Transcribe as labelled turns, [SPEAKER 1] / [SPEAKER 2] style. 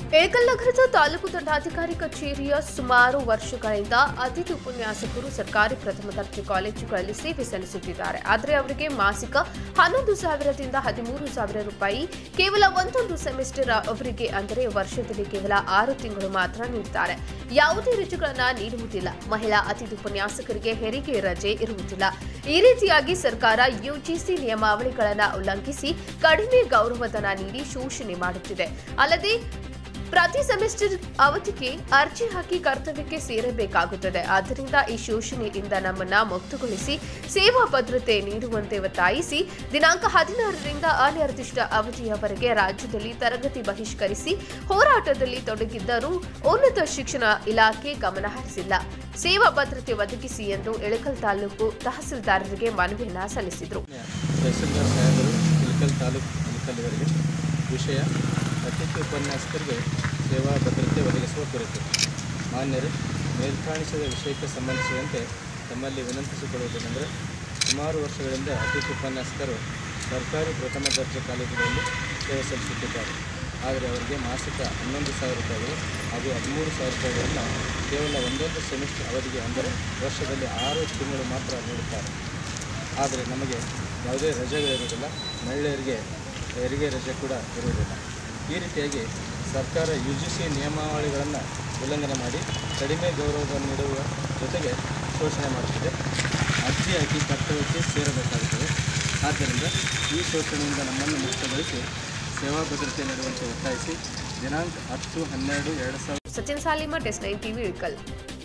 [SPEAKER 1] ಏಕಲ್ ನಗರದ ತಾಲೂಕು ದಂಡಾಧಿಕಾರಿ ಕಚೇರಿಯ ಸುಮಾರು ವರ್ಷಗಳಿಂದ ಅತಿಥಿ ಉಪನ್ಯಾಸಕರು ಸರ್ಕಾರಿ ಪ್ರಥಮ ದರ್ಜೆ ಕಾಲೇಜುಗಳಲ್ಲಿ ಸೇವೆ ಸಲ್ಲಿಸುತ್ತಿದ್ದಾರೆ ಆದರೆ ಅವರಿಗೆ ಮಾಸಿಕ ಹನ್ನೊಂದು ಸಾವಿರದಿಂದ ಹದಿಮೂರು ಸಾವಿರ ರೂಪಾಯಿ ಕೇವಲ ಒಂದೊಂದು ಸೆಮಿಸ್ಟರ್ ಅವರಿಗೆ ಅಂದರೆ ವರ್ಷದಲ್ಲಿ ಕೇವಲ ಆರು ತಿಂಗಳು ಮಾತ್ರ ನೀಡುತ್ತಾರೆ ಯಾವುದೇ ರಜೆಗಳನ್ನ ನೀಡುವುದಿಲ್ಲ ಮಹಿಳಾ ಅತಿಥಿ ಉಪನ್ಯಾಸಕರಿಗೆ ಹೆರಿಗೆ ರಜೆ ಇರುವುದಿಲ್ಲ ಈ ರೀತಿಯಾಗಿ ಸರ್ಕಾರ ಯುಜಿಸಿ ನಿಯಮಾವಳಿಗಳನ್ನು ಉಲ್ಲಂಘಿಸಿ ಕಡಿಮೆ ಗೌರವಧನ ನೀಡಿ ಶೋಷಣೆ ಮಾಡುತ್ತಿದೆ ಅಲ್ಲದೆ ಪ್ರತಿ ಸೆಮಿಸ್ಟರ್ ಅವಧಿಗೆ ಅರ್ಜಿ ಹಾಕಿ ಕರ್ತವ್ಯಕ್ಕೆ ಸೇರಬೇಕಾಗುತ್ತದೆ ಆದ್ದರಿಂದ ಈ ಶೋಷಣೆಯಿಂದ ನಮ್ಮನ್ನ ಮುಕ್ತಗೊಳಿಸಿ ಸೇವಾ ಭದ್ರತೆ ನೀಡುವಂತೆ ಒತ್ತಾಯಿಸಿ ದಿನಾಂಕ ಹದಿನಾರರಿಂದ ಅನಿರ್ದಿಷ್ಟ ಅವಧಿಯವರೆಗೆ ರಾಜ್ಯದಲ್ಲಿ ತರಗತಿ ಬಹಿಷ್ಕರಿಸಿ ಹೋರಾಟದಲ್ಲಿ ತೊಡಗಿದ್ದರೂ ಉನ್ನತ ಶಿಕ್ಷಣ ಇಲಾಖೆ ಗಮನ ಹರಿಸಿಲ್ಲ ಸೇವಾ ಭದ್ರತೆ ಒದಗಿಸಿ ಎಂದು ಇಳಕಲ್ ತಾಲೂಕು ತಹಸೀಲ್ದಾರರಿಗೆ ಮನವಿಯನ್ನ ಸಲ್ಲಿಸಿದರು
[SPEAKER 2] ತಹಸೀಲ್ದಾರ್ ಸಾಹೇಬರು ಇಳಕಲ್ ತಾಲೂಕು ಇಳಕಲ್ ಇವರಿಗೆ ವಿಷಯ ಅತಿಥಿ ಉಪನ್ಯಾಸಕರಿಗೆ ಸೇವಾ ಭದ್ರತೆ ಒದಗಿಸುವ ಕುರಿತು ಮಾನ್ಯರು ಮೇಲ್ಕಾಣಿಸಿದ ವಿಷಯಕ್ಕೆ ಸಂಬಂಧಿಸಿದಂತೆ ತಮ್ಮಲ್ಲಿ ವಿನಂತಿಸಿಕೊಳ್ಳುವುದೇನೆಂದರೆ ಸುಮಾರು ವರ್ಷಗಳಿಂದ ಅತಿಥಿ ಉಪನ್ಯಾಸಕರು ಸರ್ಕಾರಿ ಪ್ರಥಮ ದರ್ಜೆ ಕಾಲೇಜುಗಳಲ್ಲಿ ಸೇವೆ ಸಲ್ಲಿಸುತ್ತಿದ್ದಾರೆ ಆದರೆ ಅವರಿಗೆ ಮಾಸಿಕ ಹನ್ನೊಂದು ಸಾವಿರ ರೂಪಾಯಿಗಳು ಹಾಗೂ ಹದಿಮೂರು ಸಾವಿರ ರೂಪಾಯಿಗಳನ್ನು ಕೇವಲ ಒಂದೊಂದು ಸೆಮಿಸ್ಟರ್ ಅವಧಿಗೆ ಅಂದರೆ ವರ್ಷದಲ್ಲಿ ಆರು ತಿಂಗಳು ಮಾತ್ರ ನೀಡುತ್ತಾರೆ ಆದರೆ ನಮಗೆ ಯಾವುದೇ ರಜೆಗಳಿರುವುದಿಲ್ಲ ಮಹಿಳೆಯರಿಗೆ ಹೆರಿಗೆ ರಜೆ ಕೂಡ ಇರುವುದಿಲ್ಲ ಈ ರೀತಿಯಾಗಿ ಸರ್ಕಾರ ಯು ಜಿ ಸಿ ನಿಯಮಾವಳಿಗಳನ್ನು ಉಲ್ಲಂಘನೆ ಮಾಡಿ ಕಡಿಮೆ ಗೌರವವನ್ನು ನೀಡುವ ಜೊತೆಗೆ ಶೋಷಣೆ ಮಾಡುತ್ತಿದೆ ಅರ್ಜಿ ಹಾಕಿ ಕರ್ತವ್ಯಕ್ಕೆ ಸೇರಬೇಕಾಗುತ್ತದೆ ಆದ್ದರಿಂದ ಈ ಶೋಷಣೆಯಿಂದ ನಮ್ಮನ್ನು ಮುಕ್ತಗೊಳಿಸಿ ಸೇವಾ ಭದ್ರತೆ ನೀಡುವಂತೆ ಒತ್ತಾಯಿಸಿ ದಿನಾಂಕ ಹತ್ತು ಹನ್ನೆರಡು ಎರಡು ಸಾವಿರದ
[SPEAKER 1] ಸಚಿನ್ ಸಾಲಿಮಾ ಟೆಸ್ಟ್ ನೈನ್ ಟಿವಿ ಇಳಕಲ್